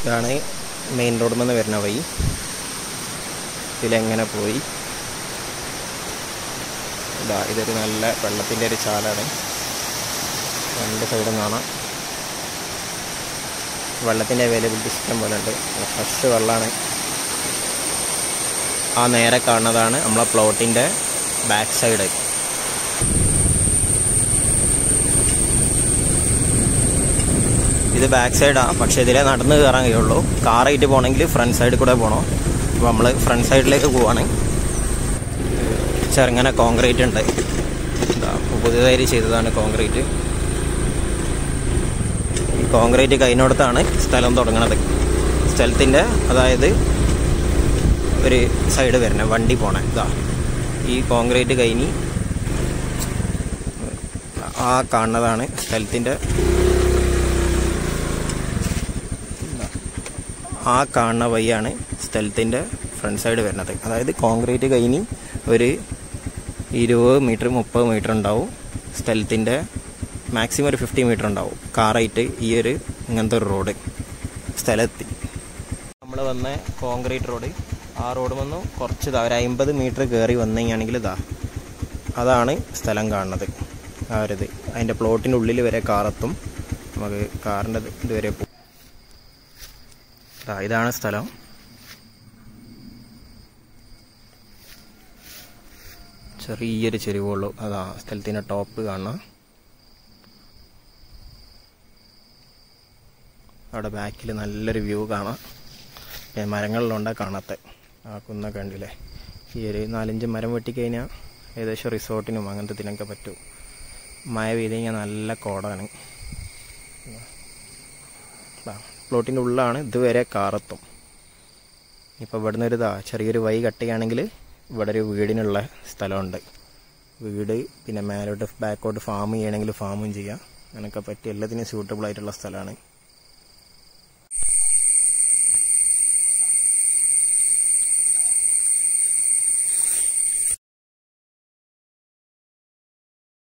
ഇതാണ് മെയിൻ റോഡിൽ നിന്ന് വരുന്ന വഴി ഇതിലെങ്ങനെ പോയി ഇതാ ഇതൊരു നല്ല വെള്ളത്തിൻ്റെ ഒരു ചാലാണ് രണ്ട് സൈഡും കാണാം വെള്ളത്തിൻ്റെ അവൈലബിലിറ്റി ഇഷ്ടം പോലെ ഉണ്ട് ഫ്രഷ് വെള്ളമാണ് ആ നേരെ കാണുന്നതാണ് നമ്മളെ പ്ലോട്ടിൻ്റെ ബാക്ക് സൈഡ് ഇത് ബാക്ക് സൈഡാണ് പക്ഷേ ഇതിലെ നടന്ന് കയറാൻ കഴിയുള്ളൂ കാറായിട്ട് പോകണമെങ്കിൽ ഫ്രണ്ട് സൈഡിൽ കൂടെ പോകണം അപ്പോൾ നമ്മൾ ഫ്രണ്ട് സൈഡിലേക്ക് പോവാണ് ചെറുങ്ങനെ കോൺക്രീറ്റ് ഉണ്ട് ഇതാ ഇപ്പോൾ പുതിയതായി ചെയ്തതാണ് കോൺക്രീറ്റ് ഈ കോൺക്രീറ്റ് കഴിഞ്ഞിടത്താണ് സ്ഥലം തുടങ്ങണത് സ്ഥലത്തിൻ്റെ അതായത് ഒരു സൈഡ് വരണേ വണ്ടി പോണേ ഇതാ ഈ കോൺക്രീറ്റ് കഴിഞ്ഞ് ആ കാണുന്നതാണ് സ്ഥലത്തിൻ്റെ ആ കാണുന്ന വഴിയാണ് സ്ഥലത്തിൻ്റെ ഫ്രണ്ട് സൈഡ് വരുന്നത് അതായത് കോൺക്രീറ്റ് കഴിഞ്ഞ് ഒരു ഇരുപത് മീറ്റർ മുപ്പത് മീറ്റർ ഉണ്ടാവും സ്ഥലത്തിൻ്റെ മാക്സിമം ഒരു ഫിഫ്റ്റി മീറ്റർ ഉണ്ടാവും കാറായിട്ട് ഈ ഒരു ഇങ്ങനത്തെ ഒരു റോഡ് സ്ഥലത്തി നമ്മൾ വന്ന കോൺക്രീറ്റ് റോഡ് ആ റോഡ് വന്നു കുറച്ച് ഇതാ ഒരു അമ്പത് മീറ്റർ കയറി വന്നെങ്കിൽ ഇതാ അതാണ് സ്ഥലം കാണുന്നത് ആ ഒരു ഇത് അതിൻ്റെ പ്ലോട്ടിൻ്റെ ഉള്ളിൽ വരെ കാറെത്തും നമുക്ക് കാറിൻ്റെ ഇതുവരെ പോകും ദാ ഇതാണ് സ്ഥലം ചെറിയൊരു ചെരുവുള്ളൂ അതാ സ്ഥലത്തിൻ്റെ ടോപ്പ് കാണാം അവിടെ ബാക്കിൽ നല്ലൊരു വ്യൂ കാണാം പിന്നെ മരങ്ങളിലുണ്ടാ കാണാത്ത ആ കുന്ന കണ്ടില്ലേ ഈ ഒരു നാലഞ്ച് മരം വെട്ടിക്കഴിഞ്ഞാൽ ഏകദേശം റിസോർട്ടിനും അങ്ങനത്തെ ഇതിനൊക്കെ പറ്റും മഴ പെയ്ത് കഴിഞ്ഞാൽ നല്ല കോടാണ് പ്ലോട്ടിൻ്റെ ഉള്ളിലാണ് ഇതുവരെ കാറെത്തും ഇപ്പോൾ ഇവിടുന്ന് ഒരു ഇതാ ചെറിയൊരു വഴി കട്ട് ചെയ്യുകയാണെങ്കിൽ ഇവിടെ ഒരു വീടിനുള്ള സ്ഥലമുണ്ട് വീട് പിന്നെ മേലോട്ട് ബാക്കോട്ട് ഫാം ചെയ്യണമെങ്കിൽ ഫാമും ചെയ്യാം അങ്ങനെയൊക്കെ പറ്റി എല്ലാത്തിനും സ്യൂട്ടബിൾ ആയിട്ടുള്ള സ്ഥലമാണ്